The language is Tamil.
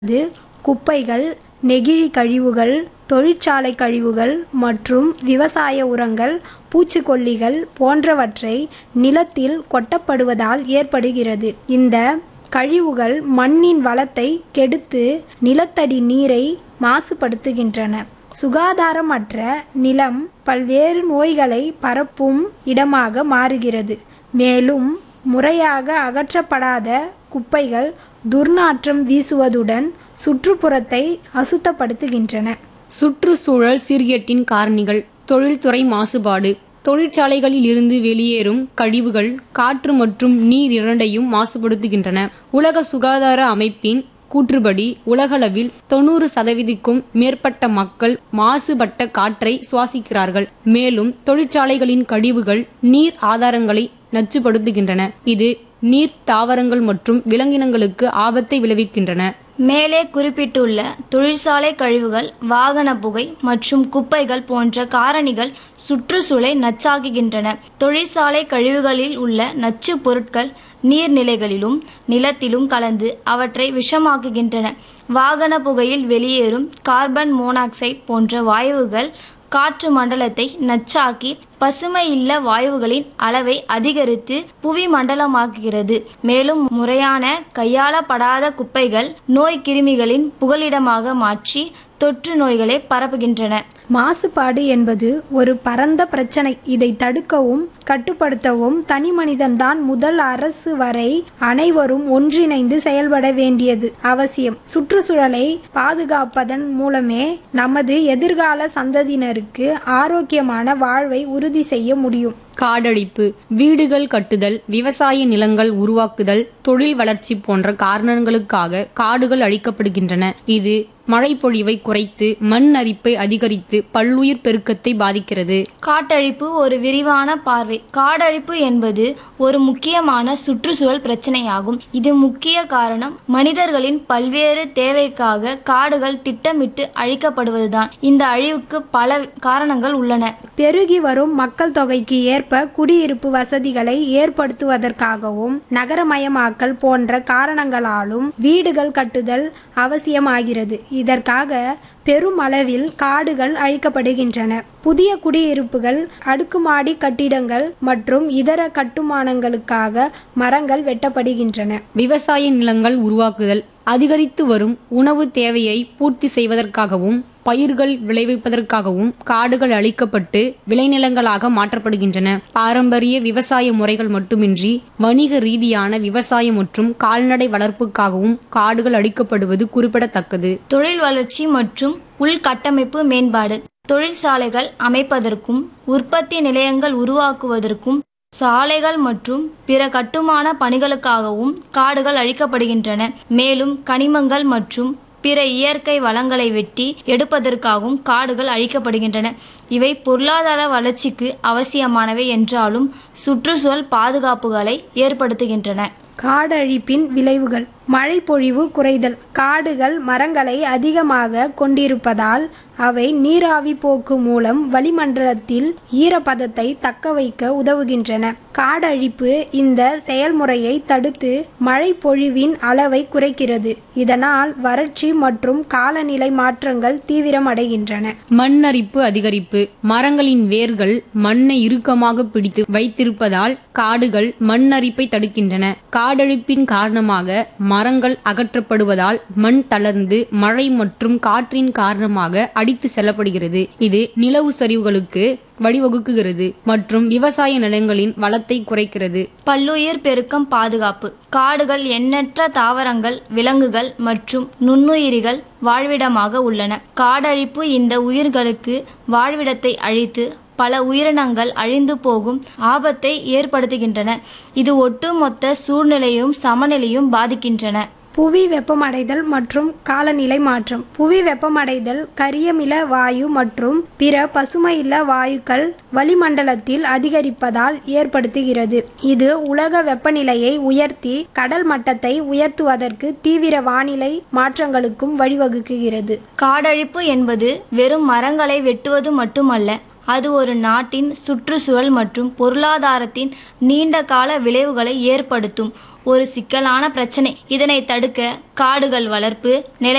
இது குப்பைகள் நெகிழி கழிவுகள் தொழிற்சாலை கழிவுகள் மற்றும் விவசாய உரங்கள் பூச்சிக்கொல்லிகள் போன்றவற்றை நிலத்தில் கொட்டப்படுவதால் ஏற்படுகிறது இந்த கழிவுகள் மண்ணின் வளத்தை கெடுத்து நிலத்தடி நீரை மாசுபடுத்துகின்றன சுகாதாரமற்ற நிலம் பல்வேறு நோய்களை பரப்பும் இடமாக மாறுகிறது மேலும் முறையாக அகற்றப்படாத குப்பைகள் துர்நாற்றம் வீசுவதுடன் சுற்றுப்புறத்தை அசுத்தப்படுத்துகின்றன சுற்றுச்சூழல் சீர்கேட்டின் காரணிகள் தொழில்துறை மாசுபாடு தொழிற்சாலைகளில் இருந்து வெளியேறும் கழிவுகள் காற்று மற்றும் நீர் இரண்டையும் மாசுபடுத்துகின்றன உலக சுகாதார அமைப்பின் கூற்றுப்படி உலகளவில் தொண்ணூறு சதவீதக்கும் மேற்பட்ட மக்கள் மாசுபட்ட காற்றை சுவாசிக்கிறார்கள் மேலும் தொழிற்சாலைகளின் கழிவுகள் நீர் ஆதாரங்களை நச்சுப்படுத்துகின்றன இது நீர் தாவரங்கள் மற்றும் விலங்கினங்களுக்கு ஆபத்தை விளைவிக்கின்றன மேலே குறிப்பிட்டுள்ள தொழிற்சாலை கழிவுகள் வாகன புகை மற்றும் குப்பைகள் போன்ற காரணிகள் சுற்றுச்சூழலை நச்சாக்குகின்றன தொழிற்சாலை கழிவுகளில் உள்ள நச்சு பொருட்கள் நீர்நிலைகளிலும் நிலத்திலும் கலந்து அவற்றை விஷமாக்குகின்றன வாகன புகையில் வெளியேறும் கார்பன் மோனாக்சைடு போன்ற வாயுகள் காற்று மண்டலத்தை நச்சாக்கி பசுமை இல்ல வாயுகளின் அளவை அதிகரித்து புவி மண்டலமாக்குகிறது மேலும் முறையான கையாளப்படாத குப்பைகள் நோய் கிருமிகளின் புகலிடமாக மாற்றி தொற்று நோய்களை பரப்புகின்றன மாசுபாடு என்பது ஒரு பரந்த பிரச்சனை இதை தடுக்கவும் கட்டுப்படுத்தவும் தனி மனிதன்தான் முதல் அரசு வரை அனைவரும் ஒன்றிணைந்து செயல்பட வேண்டியது அவசியம் சுற்றுச்சூழலை பாதுகாப்பதன் மூலமே நமது எதிர்கால சந்ததியினருக்கு ஆரோக்கியமான வாழ்வை உறுதி செய்ய முடியும் காடழிப்பு வீடுகள் கட்டுதல் விவசாய நிலங்கள் உருவாக்குதல் தொழில் வளர்ச்சி போன்ற காரணங்களுக்காக காடுகள் அழிக்கப்படுகின்றன இது மழைப்பொழிவை குறைத்து மண் அரிப்பை அதிகரித்து பல்லுயிர் பெருக்கத்தை பாதிக்கிறது காட்டழிப்பு ஒரு விரிவான பார்வை காடழிப்பு என்பது ஒரு முக்கியமான சுற்றுச்சூழல் பிரச்சனையாகும் இது முக்கிய காரணம் மனிதர்களின் பல்வேறு தேவைக்காக காடுகள் திட்டமிட்டு அழிக்கப்படுவதுதான் இந்த அழிவுக்கு பல காரணங்கள் உள்ளன பெருகி வரும் மக்கள் தொகைக்கு ஏற்ப குடியிருப்பு வசதிகளை ஏற்படுத்துவதற்காகவும் நகரமயமாக்கல் போன்ற காரணங்களாலும் வீடுகள் கட்டுதல் அவசியமாகிறது இதற்காக பெருமளவில் காடுகள் அழிக்கப்படுகின்றன புதிய குடியிருப்புகள் அடுக்குமாடி கட்டிடங்கள் மற்றும் இதர கட்டுமானங்களுக்காக மரங்கள் வெட்டப்படுகின்றன விவசாய நிலங்கள் உருவாக்குதல் அதிகரித்து வரும் உணவு தேவையை பூர்த்தி செய்வதற்காகவும் பயிர்கள் விளைவிப்பதற்காகவும் காடுகள் அழிக்கப்பட்டு விளைநிலங்களாக மாற்றப்படுகின்றன பாரம்பரிய விவசாய முறைகள் மட்டுமின்றி வணிக ரீதியான விவசாயம் மற்றும் கால்நடை வளர்ப்புக்காகவும் காடுகள் அழிக்கப்படுவது குறிப்பிடத்தக்கது தொழில் வளர்ச்சி மற்றும் உள்கட்டமைப்பு மேம்பாடு தொழிற்சாலைகள் அமைப்பதற்கும் உற்பத்தி நிலையங்கள் உருவாக்குவதற்கும் சாலைகள் மற்றும் பிற கட்டுமான பணிகளுக்காகவும் காடுகள் அழிக்கப்படுகின்றன மேலும் கனிமங்கள் மற்றும் பிற இயற்கை வளங்களை வெட்டி எடுப்பதற்காகவும் காடுகள் அழிக்கப்படுகின்றன இவை பொருளாதார வளர்ச்சிக்கு அவசியமானவை என்றாலும் சுற்றுச்சூழல் பாதுகாப்புகளை ஏற்படுத்துகின்றன காடழிப்பின் விளைவுகள் மழைப்பொழிவு குறைதல் காடுகள் மரங்களை அதிகமாக கொண்டிருப்பதால் அவை நீராவி போக்கு மூலம் வளிமண்டலத்தில் ஈரப்பதத்தை தக்க வைக்க உதவுகின்றன காடழிப்பு இந்த செயல்முறையை தடுத்து மழைப்பொழிவின் அளவை குறைக்கிறது இதனால் வறட்சி மற்றும் காலநிலை மாற்றங்கள் தீவிரமடைகின்றன மண்ணரிப்பு அதிகரிப்பு மரங்களின் வேர்கள் மண்ணை இறுக்கமாக பிடித்து வைத்திருப்பதால் காடுகள் மண்ணரிப்பை தடுக்கின்றன காடழிப்பின் காரணமாக மரங்கள் அகற்றப்படுவதால் மண் தளர்ந்து மழை மற்றும் காற்றின் காரணமாக அடித்து செல்லப்படுகிறது இது நிலவு சரிவுகளுக்கு வழிவகுக்குகிறது மற்றும் விவசாய நிலங்களின் வளத்தை குறைக்கிறது பல்லுயிர் பெருக்கம் பாதுகாப்பு காடுகள் எண்ணற்ற தாவரங்கள் விலங்குகள் மற்றும் நுண்ணுயிரிகள் வாழ்விடமாக உள்ளன காடழிப்பு இந்த உயிர்களுக்கு வாழ்விடத்தை அழித்து பல உயிரினங்கள் அழிந்து போகும் ஆபத்தை ஏற்படுத்துகின்றன இது ஒட்டுமொத்த சூழ்நிலையும் சமநிலையும் பாதிக்கின்றன புவி வெப்பமடைதல் மற்றும் காலநிலை மாற்றம் புவி வெப்பமடைதல் கரியமில வாயு மற்றும் பிற பசுமையில்ல வாயுக்கள் வளிமண்டலத்தில் அதிகரிப்பதால் ஏற்படுத்துகிறது இது உலக வெப்பநிலையை உயர்த்தி கடல் மட்டத்தை உயர்த்துவதற்கு தீவிர வானிலை மாற்றங்களுக்கும் வழிவகுக்குகிறது காடழிப்பு என்பது வெறும் மரங்களை வெட்டுவது மட்டுமல்ல அது ஒரு நாட்டின் சுற்றுச்சூழல் மற்றும் பொருளாதாரத்தின் நீண்ட கால விளைவுகளை ஏற்படுத்தும் ஒரு சிக்கலான பிரச்சனை இதனை தடுக்க காடுகள் வளர்ப்பு நில